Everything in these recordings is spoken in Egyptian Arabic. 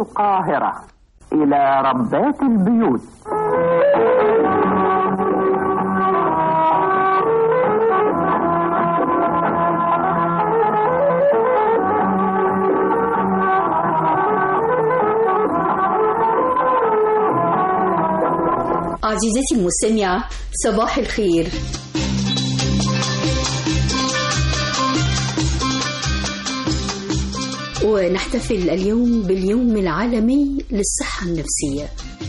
القاهرة إلى ربات البيوت عزيزتي المستمعة صباح الخير ونحتفل اليوم باليوم العالمي للصحة النفسية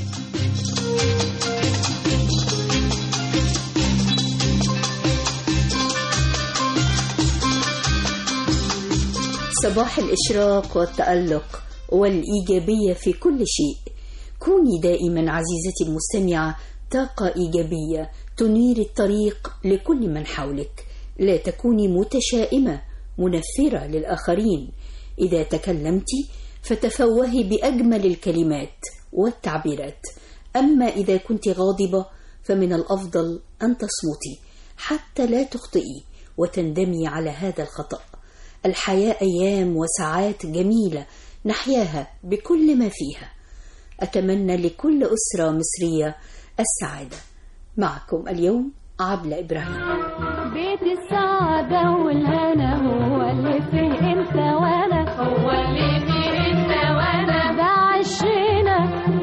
صباح الإشراق والتألق والإيجابية في كل شيء كوني دائما عزيزتي المستمعة طاقة إيجابية تنير الطريق لكل من حولك لا تكوني متشائمة منفرة للآخرين إذا تكلمت فتفوهي بأجمل الكلمات والتعبيرات أما إذا كنت غاضبة فمن الأفضل أن تصمتي حتى لا تخطئي وتندمي على هذا الخطأ الحياة أيام وساعات جميلة نحياها بكل ما فيها أتمنى لكل أسرة مصرية السعادة معكم اليوم عبلة إبراهيم بيت السعادة والهنا هو اللي فيه انت وانا هو اللي فيه انت وانا ده عشنا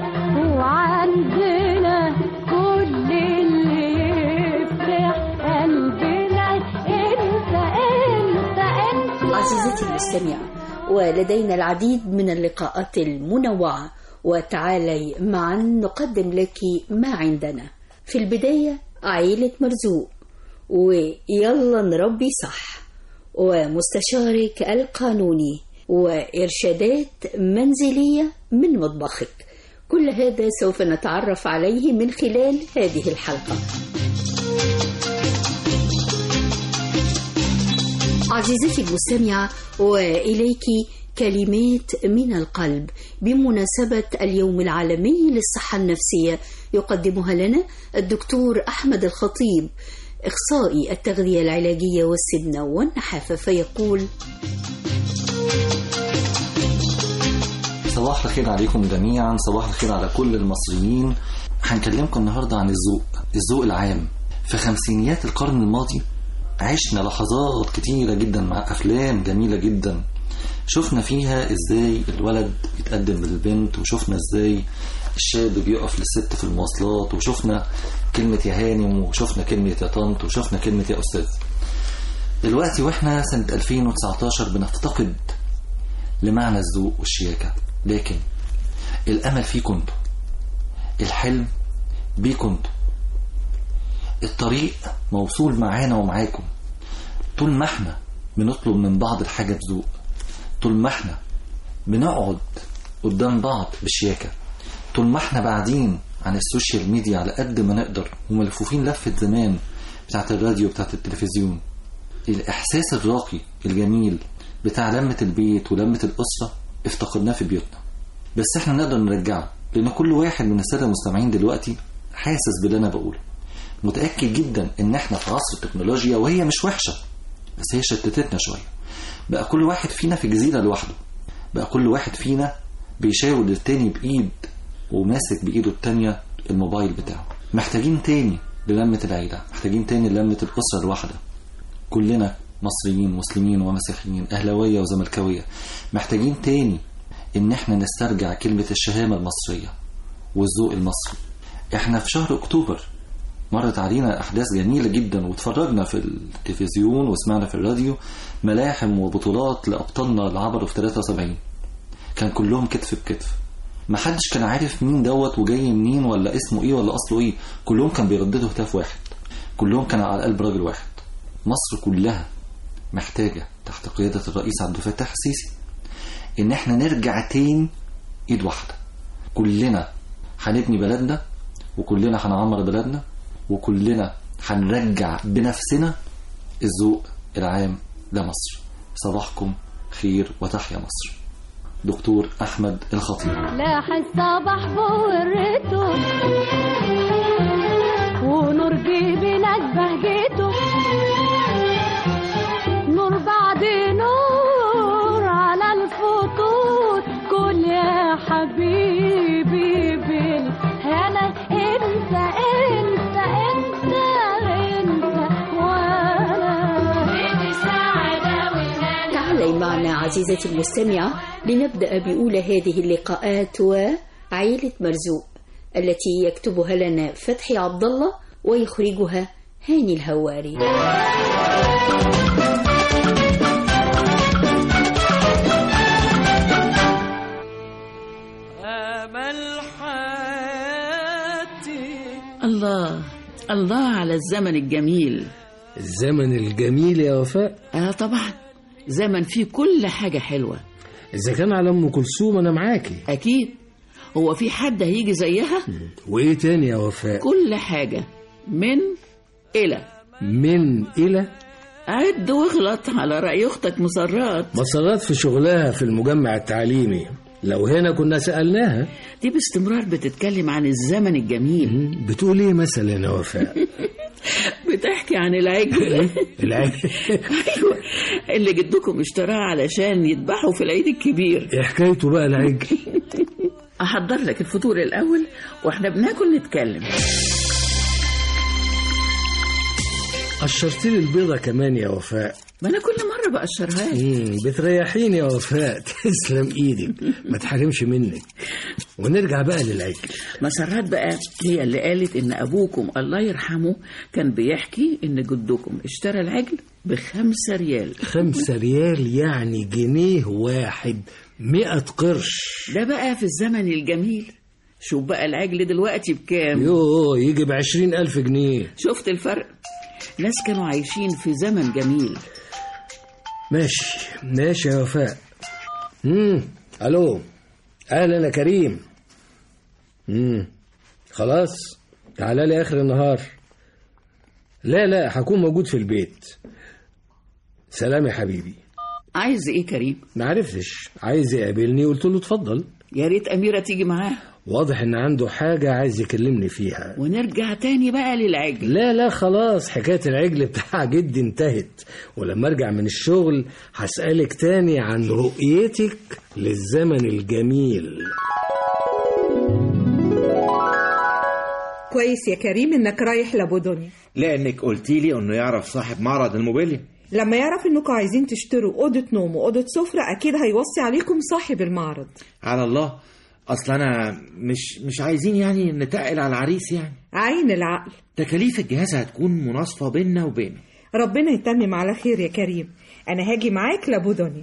وعندنا كل اللي يفرح قلبنا انت انت انت عزيزتي المستمعة ولدينا العديد من اللقاءات المنوعة وتعالي معا نقدم لك ما عندنا في البداية عيلة مرزوق ويلا نربي صح ومستشارك القانوني وإرشادات منزلية من مطبخك كل هذا سوف نتعرف عليه من خلال هذه الحلقة عزيزتي المستمعة وإليك كلمات من القلب بمناسبة اليوم العالمي للصحة النفسية يقدمها لنا الدكتور أحمد الخطيب إخصائي التغذية العلاجية والسمنة والنحافة فيقول صباح الخير عليكم جميعا صباح الخير على كل المصريين هنكلمكم النهاردة عن الذوق الذوق العام في خمسينيات القرن الماضي عشنا لحظات كتيرة جدا مع أفلام جميلة جدا شفنا فيها ازاي الولد بيتقدم للبنت وشفنا ازاي الشاب بيقف للست في المواصلات وشفنا كلمة يا هانم وشفنا كلمة يا طنط وشفنا كلمة يا أستاذ دلوقتي واحنا سنة 2019 بنفتقد لمعنى الذوق والشياكة لكن الأمل فيكم انتوا الحلم بيكم انتوا الطريق موصول معانا ومعاكم طول ما احنا بنطلب من بعض الحاجة بذوق طول ما احنا بنقعد قدام بعض بشياكة طول ما احنا بعدين عن السوشيال ميديا على قد ما نقدر وملفوفين لفة زمان بتاعت الراديو بتاعت التلفزيون الإحساس الراقي الجميل بتاع لمة البيت ولمة الأسرة افتقدناه في بيوتنا بس احنا نقدر نرجعه لأن كل واحد من السادة المستمعين دلوقتي حاسس باللي أنا بقوله متأكد جدا إن احنا في عصر التكنولوجيا وهي مش وحشة بس هي شتتتنا شوية بقى كل واحد فينا في جزيرة لوحده بقى كل واحد فينا بيشاور للتاني بإيد وماسك بإيده التانية الموبايل بتاعه محتاجين تاني للمة العيلة محتاجين تاني للمة الأسرة الواحدة كلنا مصريين مسلمين ومسيحيين أهلاوية وزملكاوية محتاجين تاني إن احنا نسترجع كلمة الشهامة المصرية والذوق المصري احنا في شهر أكتوبر مرت علينا أحداث جميلة جدا واتفرجنا في التلفزيون وسمعنا في الراديو ملاحم وبطولات لأبطالنا اللي عبروا في 73 كان كلهم كتف بكتف محدش كان عارف مين دوت وجاي منين ولا اسمه ايه ولا اصله ايه كلهم كان بيرددوا هتاف واحد كلهم كانوا على قلب راجل واحد مصر كلها محتاجة تحت قيادة الرئيس عبد الفتاح السيسي ان احنا نرجع تاني ايد واحدة كلنا هنبني بلدنا وكلنا هنعمر بلدنا وكلنا هنرجع بنفسنا الذوق العام لمصر صباحكم خير وتحيا مصر دكتور أحمد الخطيب لاح الصباح بورته ونور جبينك بهجته نور بعد نور على الخطوط كل يا يا حبيبي بالهنا انت انت انت انت وانا السعادة والهنا تعالي معنا عزيزتي المستمعة لنبدأ بأولى هذه اللقاءات وعيلة مرزوق التي يكتبها لنا فتحي عبد الله ويخرجها هاني الهواري أمل حياتي الله الله على الزمن الجميل الزمن الجميل يا وفاء اه طبعا زمن فيه كل حاجة حلوة إذا كان على أم كلثوم أنا معاكي أكيد هو في حد هيجي زيها وإيه تاني يا وفاء كل حاجة من إلى من إلى عد واغلط على رأي أختك مسرات مسارات في شغلها في المجمع التعليمي لو هنا كنا سألناها دي باستمرار بتتكلم عن الزمن الجميل بتقول إيه مثلا يا وفاء بتحكي عن العجل العيد أيوة اللي جدكم اشتراه علشان يذبحوا في العيد الكبير إيه حكايته بقى العجل أحضر لك الفطور الأول وإحنا بناكل نتكلم قشرت لي البيضة كمان يا وفاء ما أنا كل مرة بقشرها لك. مم، بتريحيني يا وفاء تسلم ايدك ما تحرمش منك ونرجع بقى للعجل مسرات بقى هي اللي قالت ان ابوكم الله يرحمه كان بيحكي ان جدكم اشترى العجل بخمسة ريال خمسة ريال يعني جنيه واحد مئة قرش ده بقى في الزمن الجميل شوف بقى العجل دلوقتي بكام يوه يجي بعشرين ألف جنيه شفت الفرق ناس كانوا عايشين في زمن جميل ماشي ماشي يا وفاء امم الو اهلا يا كريم امم خلاص تعالى لي اخر النهار لا لا هكون موجود في البيت سلام يا حبيبي عايز ايه كريم ما عرفتش عايز يقابلني قلت له اتفضل يا ريت اميرة تيجي معاه واضح ان عنده حاجة عايز يكلمني فيها ونرجع تاني بقى للعجل لا لا خلاص حكاية العجل بتاع جدي انتهت ولما ارجع من الشغل هسألك تاني عن رؤيتك للزمن الجميل كويس يا كريم انك رايح لابو دنيا لانك قلتي لي انه يعرف صاحب معرض الموبيليا لما يعرف انكم عايزين تشتروا اوضه نوم واوضه سفره اكيد هيوصي عليكم صاحب المعرض على الله اصل انا مش مش عايزين يعني نتقل على العريس يعني عين العقل تكاليف الجهاز هتكون مناصفه بيننا وبينه ربنا يتمم على خير يا كريم انا هاجي معاك لابو دنيا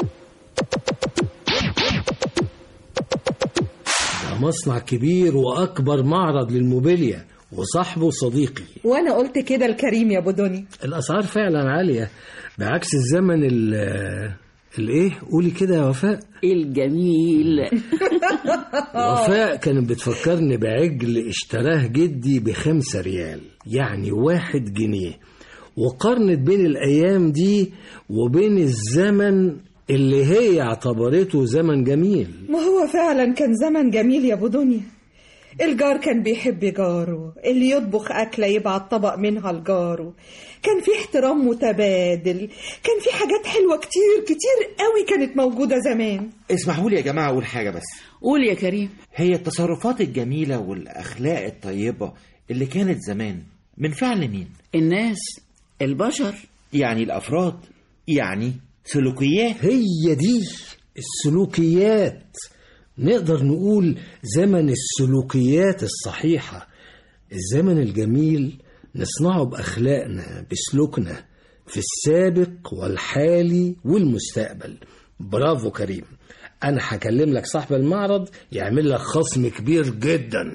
ده مصنع كبير وأكبر معرض للموبيليا وصاحبه صديقي وانا قلت كده لكريم يا ابو دنيا الأسعار فعلا عالية بعكس الزمن ال الايه قولي كده يا وفاء الجميل وفاء كانت بتفكرني بعجل اشتراه جدي بخمسة ريال يعني واحد جنيه وقارنت بين الأيام دي وبين الزمن اللي هي اعتبرته زمن جميل ما هو فعلا كان زمن جميل يا ابو دنيا الجار كان بيحب جاره اللي يطبخ أكلة يبعت طبق منها لجاره كان في احترام متبادل كان في حاجات حلوة كتير كتير قوي كانت موجودة زمان اسمحوا لي يا جماعه اقول حاجه بس قول يا كريم هي التصرفات الجميله والاخلاق الطيبه اللي كانت زمان من فعل مين الناس البشر يعني الافراد يعني سلوكيات هي دي السلوكيات نقدر نقول زمن السلوكيات الصحيحة الزمن الجميل نصنعه بأخلاقنا بسلوكنا في السابق والحالي والمستقبل برافو كريم أنا هكلم لك صاحب المعرض يعمل لك خصم كبير جدا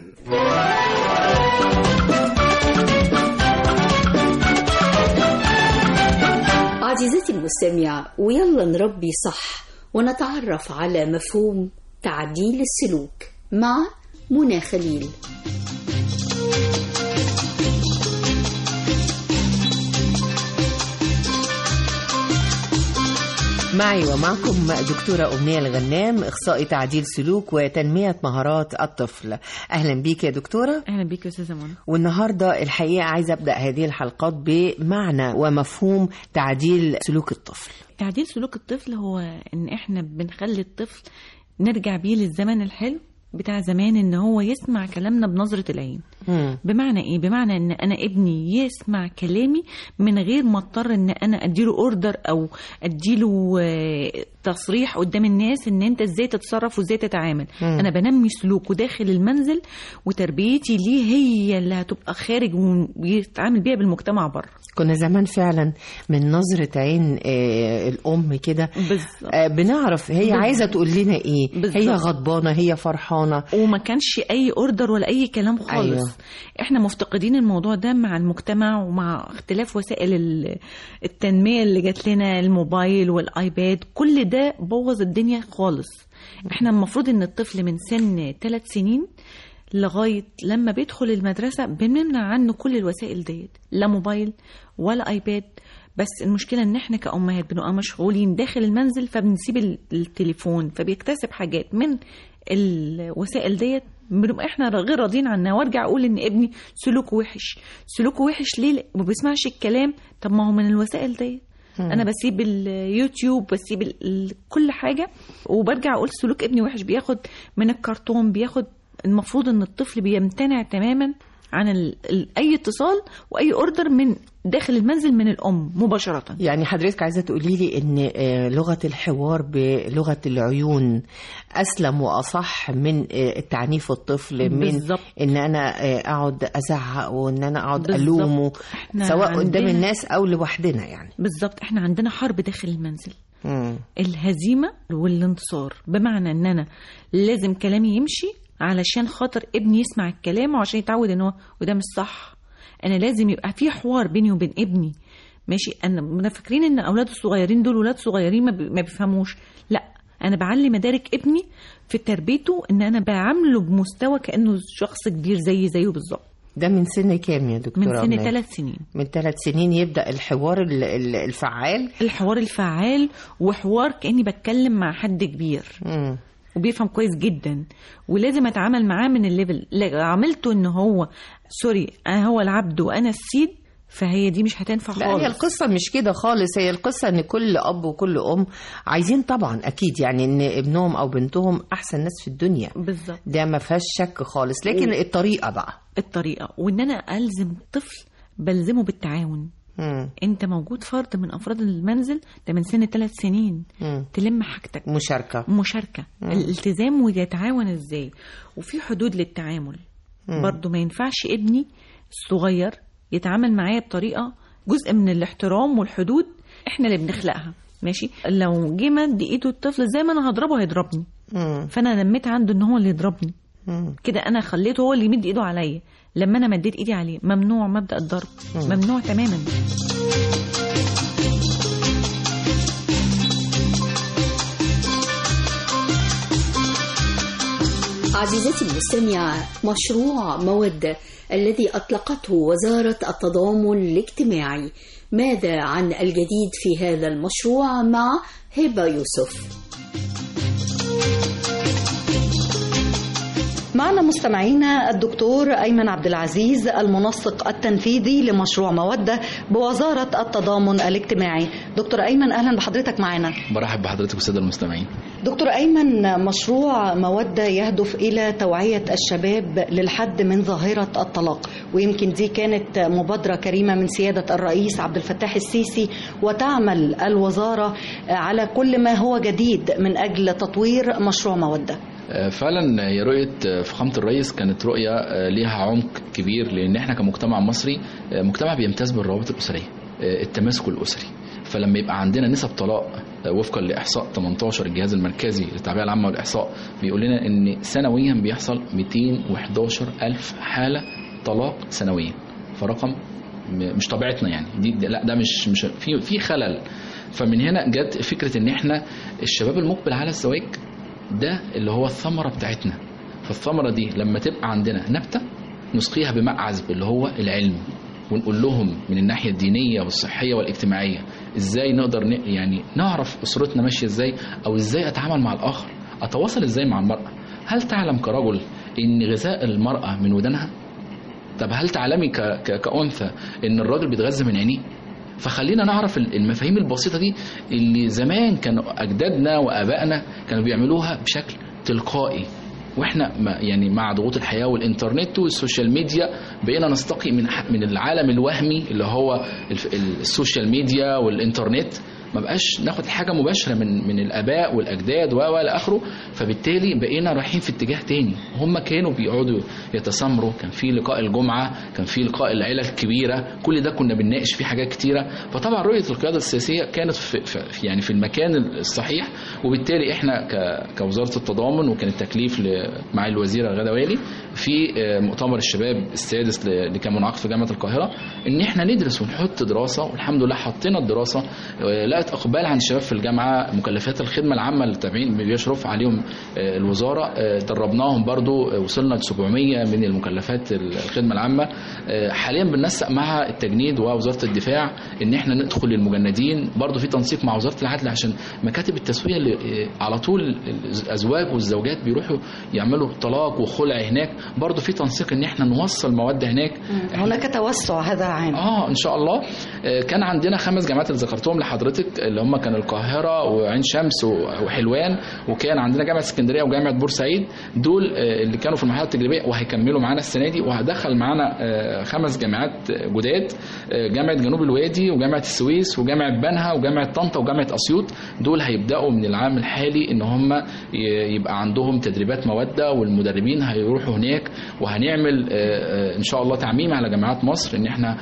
عزيزتي المستمعة ويلا نربي صح ونتعرف على مفهوم تعديل السلوك مع منى خليل معي ومعكم دكتورة أمنية الغنام إخصائي تعديل سلوك وتنمية مهارات الطفل أهلا بيك يا دكتورة اهلا بيك يا استاذه منى والنهاردة الحقيقة عايزة أبدأ هذه الحلقات بمعنى ومفهوم تعديل سلوك الطفل تعديل سلوك الطفل هو ان احنا بنخلي الطفل نرجع بيه للزمن الحلو بتاع زمان ان هو يسمع كلامنا بنظرة العين مم. بمعنى ايه بمعنى ان انا ابني يسمع كلامي من غير ما اضطر ان انا اديله اوردر او اديله آه، تصريح قدام الناس ان انت ازاي تتصرف وازاي تتعامل مم. انا بنمي سلوكه داخل المنزل وتربيتي ليه هي اللي هتبقى خارج ويتعامل بيها بالمجتمع بره كنا زمان فعلا من نظرة عين آه، الأم كده آه، بنعرف هي بالظبط. عايزة تقول لنا إيه هي بالظبط. غضبانة هي فرحانة وما كانش اي اوردر ولا اي كلام خالص أيوة. أيوة. احنا مفتقدين الموضوع ده مع المجتمع ومع اختلاف وسائل ال- التنميه اللي جات لنا الموبايل والايباد كل ده بوظ الدنيا خالص احنا المفروض ان الطفل من سن ثلاث سنين لغايه لما بيدخل المدرسه بنمنع عنه كل الوسائل ديت لا موبايل ولا ايباد بس المشكله ان احنا كامهات بنبقى مشغولين داخل المنزل فبنسيب ال- التليفون فبيكتسب حاجات من الوسائل ديت بنبقى احنا غير راضيين عنها وارجع اقول ان ابني سلوكه وحش سلوكه وحش ليه ما بيسمعش الكلام طب ما هو من الوسائل ديت مم. انا بسيب اليوتيوب بسيب ال- ال- كل حاجه وبرجع اقول سلوك ابني وحش بياخد من الكرتون بياخد المفروض ان الطفل بيمتنع تماما عن ال... ال... اي اتصال واي اوردر من داخل المنزل من الام مباشره يعني حضرتك عايزة تقولي لي إن آه، لغة الحوار بلغة العيون أسلم وأصح من آه، التعنيف الطفل من بالظبط. إن أنا آه، أقعد أزعق وإن أنا أقعد بالظبط. ألومه إحنا سواء قدام عندنا- الناس أو لوحدنا يعني بالظبط احنا عندنا حرب داخل المنزل مم. الهزيمة والانتصار بمعنى ان انا لازم كلامي يمشي علشان خاطر ابني يسمع الكلام وعشان يتعود ان هو وده مش صح انا لازم يبقى في حوار بيني وبين ابني ماشي انا انا فاكرين ان اولاد الصغيرين دول ولاد صغيرين ما, بي- ما بيفهموش لا انا بعلي مدارك ابني في تربيته ان انا بعامله بمستوى كانه شخص كبير زي زيه بالظبط ده من سن كام يا دكتورة من سن أمنية؟ ثلاث سنين من ثلاث سنين يبدأ الحوار ال- ال- الفعال الحوار الفعال وحوار كاني بتكلم مع حد كبير مم. وبيفهم كويس جدا ولازم اتعامل معاه من الليفل لو عملته ان هو سوري انا هو العبد وانا السيد فهي دي مش هتنفع لا هي خالص القصة مش كده خالص هي القصة ان كل اب وكل ام عايزين طبعا اكيد يعني ان ابنهم او بنتهم احسن ناس في الدنيا بالظبط ده ما فيهاش شك خالص لكن و- الطريقة بقى الطريقه وان انا الزم الطفل بلزمه بالتعاون مم. انت موجود فرد من افراد المنزل ده من سن ثلاث سنين مم. تلم حاجتك مشاركة مشاركه مم. الالتزام ويتعاون ازاي وفي حدود للتعامل مم. برضو ما ينفعش ابني الصغير يتعامل معايا بطريقه جزء من الاحترام والحدود احنا اللي بنخلقها ماشي لو جه مد ايده الطفل زي ما انا هضربه هيضربني مم. فانا نميت عنده ان هو اللي يضربني مم. كده انا خليته هو اللي يمد ايده عليا لما انا مديت ايدي عليه ممنوع مبدا الضرب مم. ممنوع تماما عزيزتي المستمعة مشروع مودة الذي أطلقته وزارة التضامن الاجتماعي ماذا عن الجديد في هذا المشروع مع هبة يوسف معنا مستمعينا الدكتور أيمن عبد العزيز المنسق التنفيذي لمشروع مودة بوزارة التضامن الاجتماعي دكتور أيمن أهلا بحضرتك معنا برحب بحضرتك والساده المستمعين دكتور أيمن مشروع مودة يهدف إلى توعية الشباب للحد من ظاهرة الطلاق ويمكن دي كانت مبادرة كريمة من سيادة الرئيس عبد الفتاح السيسي وتعمل الوزارة على كل ما هو جديد من أجل تطوير مشروع مودة آه، فعلا هي رؤيه آه، فخامه الرئيس كانت رؤيه آه، ليها عمق كبير لان احنا كمجتمع مصري آه، مجتمع بيمتاز بالروابط الاسريه آه، التماسك الاسري فلما يبقى عندنا نسب طلاق آه، وفقا لاحصاء 18 الجهاز المركزي للتعبئه العامه والاحصاء بيقول لنا ان سنويا بيحصل 211 الف حاله طلاق سنويا فرقم م- مش طبيعتنا يعني دي دي- لا ده مش مش في في خلل فمن هنا جت فكره ان احنا الشباب المقبل على الزواج ده اللي هو الثمره بتاعتنا فالثمره دي لما تبقى عندنا نبته نسقيها بماء عذب اللي هو العلم ونقول لهم من الناحيه الدينيه والصحيه والاجتماعيه ازاي نقدر ن... يعني نعرف اسرتنا ماشيه ازاي او ازاي اتعامل مع الاخر اتواصل ازاي مع المراه هل تعلم كرجل ان غذاء المراه من ودانها طب هل تعلمي ك... ك... كأنثى ان الراجل بيتغذى من عينيه فخلينا نعرف المفاهيم البسيطة دي اللي زمان كانوا أجدادنا وآبائنا كانوا بيعملوها بشكل تلقائي واحنا ما يعني مع ضغوط الحياه والانترنت والسوشيال ميديا بقينا نستقي من ح- من العالم الوهمي اللي هو الف- ال- السوشيال ميديا والانترنت ما بقاش ناخد حاجه مباشره من من الاباء والاجداد و و الى اخره فبالتالي بقينا رايحين في اتجاه تاني هم كانوا بيقعدوا يتسامروا كان في لقاء الجمعه كان في لقاء العيله الكبيره كل ده كنا بنناقش فيه حاجات كتيره فطبعا رؤيه القياده السياسيه كانت في في يعني في المكان الصحيح وبالتالي احنا ك- كوزاره التضامن وكان التكليف ل- مع الوزيره غاده والي في آه، مؤتمر الشباب السادس ل- اللي كان منعقد في جامعه القاهره ان احنا ندرس ونحط دراسه والحمد لله حطينا الدراسه آه، لقت اقبال عند الشباب في الجامعه مكلفات الخدمه العامه اللي التابعين بيشرف عليهم آه، الوزاره آه، دربناهم برضو آه، وصلنا ل 700 من المكلفات الخدمه العامه آه، حاليا بننسق مع التجنيد ووزاره الدفاع ان احنا ندخل للمجندين برضو في تنسيق مع وزاره العدل عشان مكاتب التسويه اللي آه، على طول الازواج والزوجات بيروحوا يعملوا طلاق وخلع هناك برضو في تنسيق ان احنا نوصل مواد هناك هناك توسع هذا عام اه ان شاء الله آه، كان عندنا خمس جامعات اللي ذكرتهم لحضرتك اللي هم كان القاهره وعين شمس و- وحلوان وكان عندنا جامعه اسكندريه وجامعه بورسعيد دول آه، اللي كانوا في المرحله التجريبيه وهيكملوا معانا السنه دي وهدخل معانا آه، خمس جامعات جداد آه، جامعه جنوب الوادي وجامعه السويس وجامعه بنها وجامعه طنطا وجامعه اسيوط دول هيبداوا من العام الحالي ان هم ي- يبقى عندهم تدريبات موده والمدربين هيروحوا هناك وهنعمل آه، آه، ان شاء الله تعميم على جامعات مصر ان احنا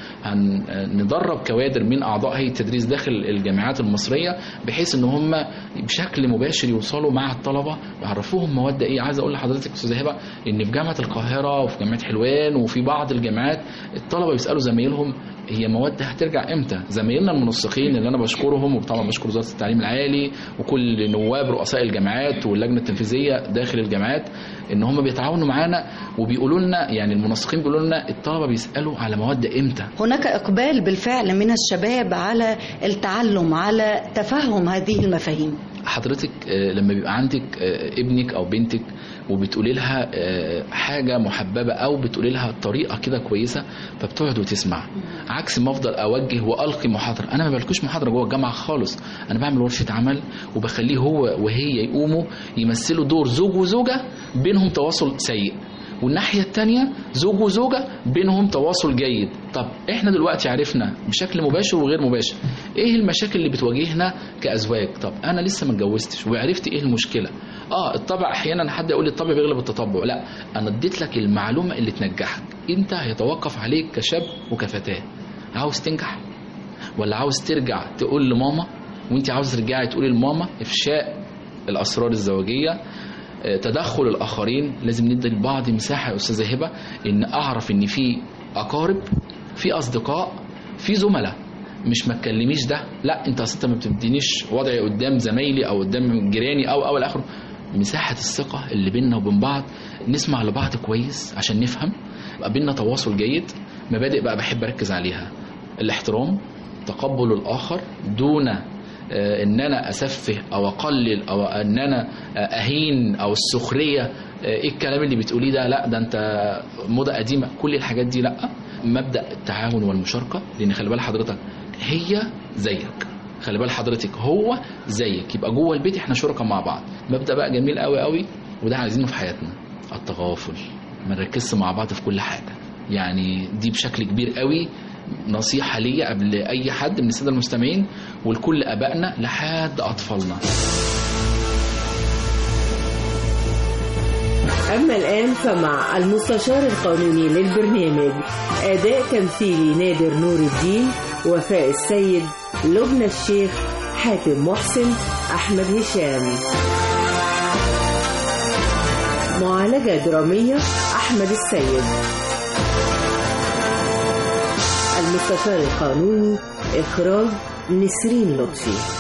هندرب كوادر من اعضاء هيئه التدريس داخل الجامعات المصريه بحيث ان هم بشكل مباشر يوصلوا مع الطلبه ويعرفوهم مواد ايه عايز اقول لحضرتك يا استاذه هبه ان في جامعه القاهره وفي جامعه حلوان وفي بعض الجامعات الطلبه بيسالوا زمايلهم هي مواد هترجع امتى زمايلنا المنسقين اللي انا بشكرهم وطبعا بشكر وزاره التعليم العالي وكل نواب رؤساء الجامعات واللجنه التنفيذيه داخل الجامعات ان هم بيتعاونوا معانا وبيقولوا لنا يعني المنسقين بيقولوا لنا الطلبه بيسالوا على مواد امتى هناك إقبال بالفعل من الشباب على التعلم على تفهم هذه المفاهيم حضرتك آه، لما بيبقى عندك آه، ابنك او بنتك وبتقولي لها آه، حاجه محببه او بتقولي لها طريقه كده كويسه فبتقعد وتسمع عكس ما افضل اوجه والقي محاضره انا ما بلقيش محاضره جوه الجامعه خالص انا بعمل ورشه عمل وبخليه هو وهي يقوموا يمثلوا دور زوج وزوجه بينهم تواصل سيء والناحية التانية زوج وزوجة بينهم تواصل جيد طب احنا دلوقتي عرفنا بشكل مباشر وغير مباشر ايه المشاكل اللي بتواجهنا كأزواج طب انا لسه ما اتجوزتش وعرفت ايه المشكلة اه الطبع احيانا حد يقول لي الطبع بيغلب التطبع لا انا اديت لك المعلومة اللي تنجحك انت هيتوقف عليك كشاب وكفتاة عاوز تنجح ولا عاوز ترجع تقول لماما وانت عاوز ترجعي تقولي لماما افشاء الاسرار الزوجيه آه، تدخل الاخرين لازم ندي لبعض مساحه يا استاذه هبه ان اعرف ان في اقارب في اصدقاء في زملاء مش ما تكلميش ده لا انت اصل انت ما بتدينيش وضعي قدام زمايلي او قدام جيراني او او الاخر مساحه الثقه اللي بيننا وبين بعض نسمع لبعض كويس عشان نفهم يبقى بيننا تواصل جيد مبادئ بقى بحب اركز عليها الاحترام تقبل الاخر دون آه، ان انا اسفه او اقلل او ان انا آه، اهين او السخريه آه، ايه الكلام اللي بتقوليه ده لا ده انت موضه قديمه كل الحاجات دي لا مبدا التعاون والمشاركه لان خلي بال حضرتك هي زيك خلي بال حضرتك هو زيك يبقى جوه البيت احنا شركاء مع بعض مبدا بقى جميل قوي قوي وده عايزينه في حياتنا التغافل ما نركزش مع بعض في كل حاجه يعني دي بشكل كبير قوي نصيحة ليا قبل أي حد من السادة المستمعين ولكل أبائنا لحد أطفالنا أما الآن فمع المستشار القانوني للبرنامج أداء تمثيلي نادر نور الدين وفاء السيد لبنى الشيخ حاتم محسن أحمد هشام معالجة درامية أحمد السيد المستشار القانوني إخراج نسرين لطفي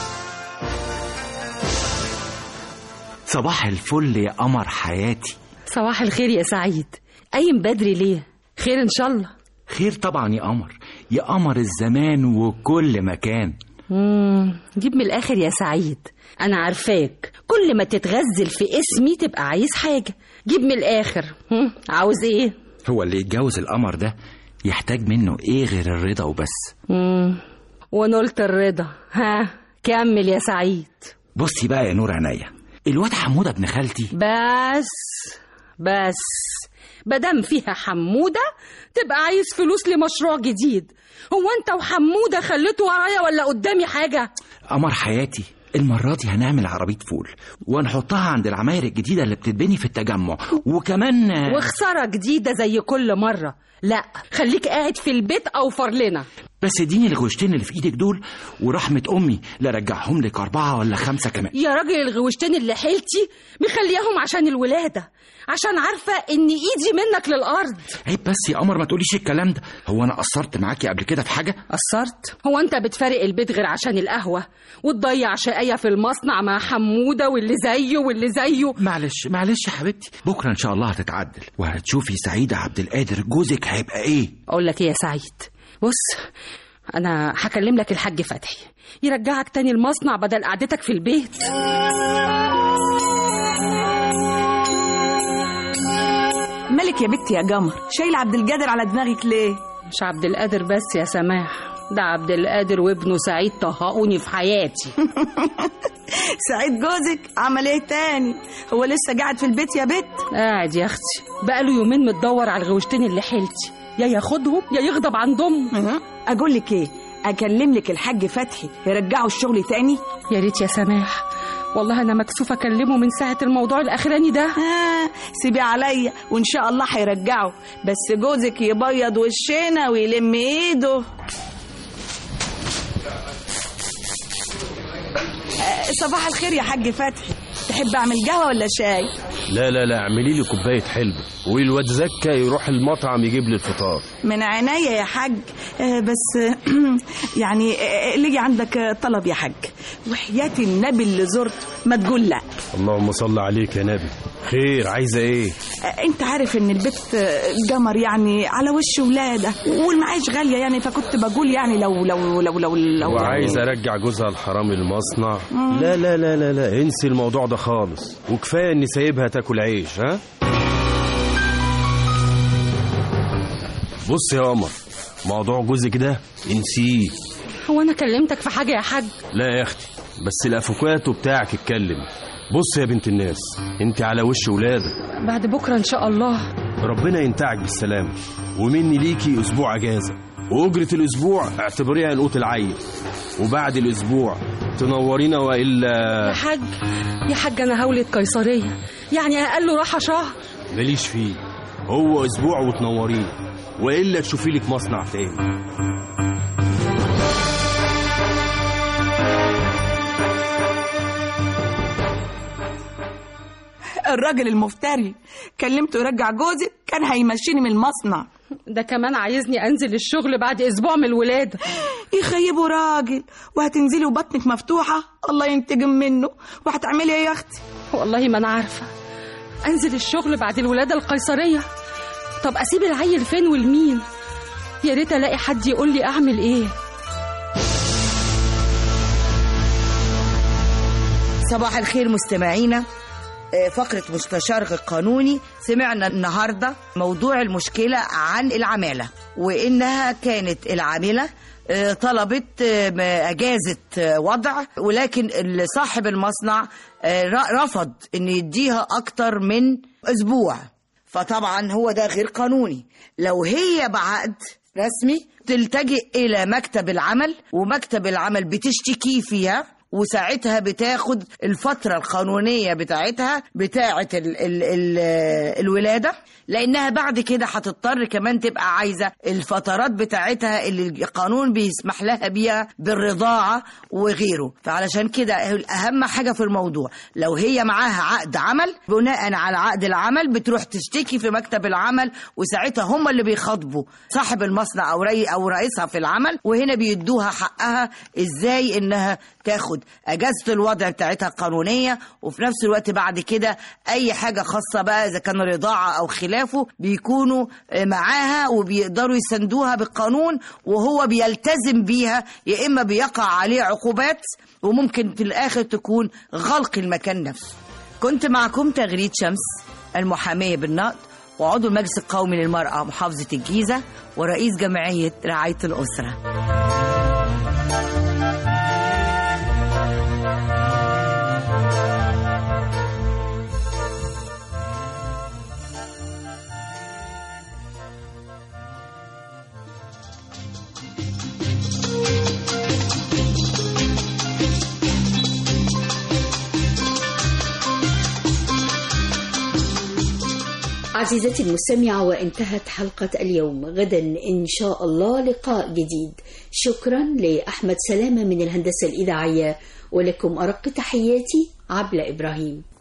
صباح الفل يا قمر حياتي صباح الخير يا سعيد قايم بدري ليه خير ان شاء الله خير طبعا يا قمر يا قمر الزمان وكل مكان مم. جيب من الاخر يا سعيد انا عارفاك كل ما تتغزل في اسمي تبقى عايز حاجه جيب من الاخر هم، عاوز ايه هو اللي يتجوز القمر ده يحتاج منه ايه غير الرضا وبس مم. ونلت الرضا ها كمل يا سعيد بصي بقى يا نور عينيا الواد حمودة ابن خالتي بس بس مادام فيها حمودة تبقى عايز فلوس لمشروع جديد هو انت وحمودة خليته ورايا ولا قدامي حاجة قمر حياتي المرة دي هنعمل عربية فول وهنحطها عند العماير الجديدة اللي بتتبني في التجمع وكمان وخسارة جديدة زي كل مرة لا خليك قاعد في البيت أوفر لنا بس اديني الغوشتين اللي في ايدك دول ورحمة امي لا رجعهم لك اربعة ولا خمسة كمان يا راجل الغوشتين اللي حيلتي مخلياهم عشان الولادة عشان عارفة إن إيدي منك للأرض عيب بس يا قمر ما تقوليش الكلام ده هو انا قصرت معاكي قبل كده في حاجة قصرت هو أنت بتفارق البيت غير عشان القهوة وتضيع شقية في المصنع مع حمودة واللي زيه واللي زيه معلش معلش يا حبيبتي بكرة ان شاء الله هتتعدل وهتشوفي سعيدة عبد القادر جوزك هيبقى ايه أقول لك إيه يا سعيد بص أنا هكلم لك الحاج فتحي يرجعك تاني المصنع بدل قعدتك في البيت مالك يا بنتي يا قمر شايل عبد القادر على دماغك ليه مش عبد القادر بس يا سماح ده عبد القادر وابنه سعيد طهقوني في حياتي سعيد جوزك عمل ايه تاني هو لسه قاعد في البيت يا بت قاعد يا اختي بقاله يومين متدور على الغوشتين اللي حيلتي يا ياخدهم يا يغضب عن ضمه اقول لك ايه اكلم لك الحاج فتحي يرجعوا الشغل تاني يا ريت يا سماح والله انا مكسوفه اكلمه من ساعه الموضوع الاخراني ده آه سيبي عليا وان شاء الله هيرجعوا بس جوزك يبيض وشنا ويلم ايده آه صباح الخير يا حاج فتحي تحب اعمل قهوه ولا شاي لا لا لا اعملي لي كوبايه حلبة والواد زكا يروح المطعم يجيب لي الفطار من عينيا يا حاج آه بس يعني آه ليجي عندك آه، طلب يا حاج وحياة النبي اللي زرته ما تقول لا اللهم صل عليك يا نبي خير عايزه ايه آه، انت عارف ان البيت آه، قمر يعني على وش ولاده والمعايش غاليه يعني فكنت بقول يعني لو لو لو لو, لو وعايز ارجع جوزها الحرامي المصنع مم. لا لا لا لا لا انسي الموضوع ده خالص وكفايه اني سايبها تاكل عيش ها بص يا قمر موضوع جوزك ده انسيه هو انا كلمتك في حاجه يا حاج لا يا اختي بس الافوكاتو بتاعك اتكلم بص يا بنت الناس انت على وش ولاده بعد بكره ان شاء الله ربنا ينتعك بالسلامة ومني ليكي أسبوع أجازة وأجرة الأسبوع اعتبريها نقوط العيل وبعد الأسبوع تنورينا وإلا يا حاج يا حاج انا هولد قيصريه يعني اقل له راحه شهر ماليش فيه هو أسبوع وتنوريه وإلا تشوفي لك مصنع تاني الراجل المفتري كلمته يرجع جوزك كان هيمشيني من المصنع ده كمان عايزني انزل الشغل بعد اسبوع من الولاده يخيبوا راجل وهتنزلي وبطنك مفتوحه الله ينتقم منه وهتعملي ايه يا اختي والله ما انا عارفه انزل الشغل بعد الولاده القيصريه طب اسيب العيل فين والمين يا ريت الاقي حد يقول لي اعمل ايه صباح الخير مستمعينا آه، فقرة مستشارك القانوني سمعنا النهاردة موضوع المشكلة عن العمالة وإنها كانت العاملة آه، طلبت آه، أجازة آه، وضع ولكن صاحب المصنع آه، ر- رفض إن يديها أكتر من أسبوع فطبعا هو ده غير قانوني لو هي بعقد رسمي تلتجئ إلى مكتب العمل ومكتب العمل بتشتكي فيها وساعتها بتاخد الفترة القانونية بتاعتها بتاعة ال ال ال الولادة لأنها بعد كده هتضطر كمان تبقى عايزة الفترات بتاعتها اللي القانون بيسمح لها بيها بالرضاعة وغيره فعلشان كده أهم حاجة في الموضوع لو هي معاها عقد عمل بناء على عقد العمل بتروح تشتكي في مكتب العمل وساعتها هم اللي بيخاطبوا صاحب المصنع أو ري أو رئيسها في العمل وهنا بيدوها حقها إزاي إنها تاخد اجازه الوضع بتاعتها القانونيه وفي نفس الوقت بعد كده اي حاجه خاصه بقى اذا كان رضاعه او خلافه بيكونوا معاها وبيقدروا يسندوها بالقانون وهو بيلتزم بيها يا اما بيقع عليه عقوبات وممكن في الاخر تكون غلق المكان نفسه كنت معكم تغريد شمس المحاميه بالنقد وعضو المجلس القومي للمرأة محافظة الجيزة ورئيس جمعية رعاية الأسرة عزيزتي المستمعة وانتهت حلقة اليوم غدا إن شاء الله لقاء جديد شكرا لأحمد سلامة من الهندسة الإذاعية ولكم أرق تحياتي عبلة إبراهيم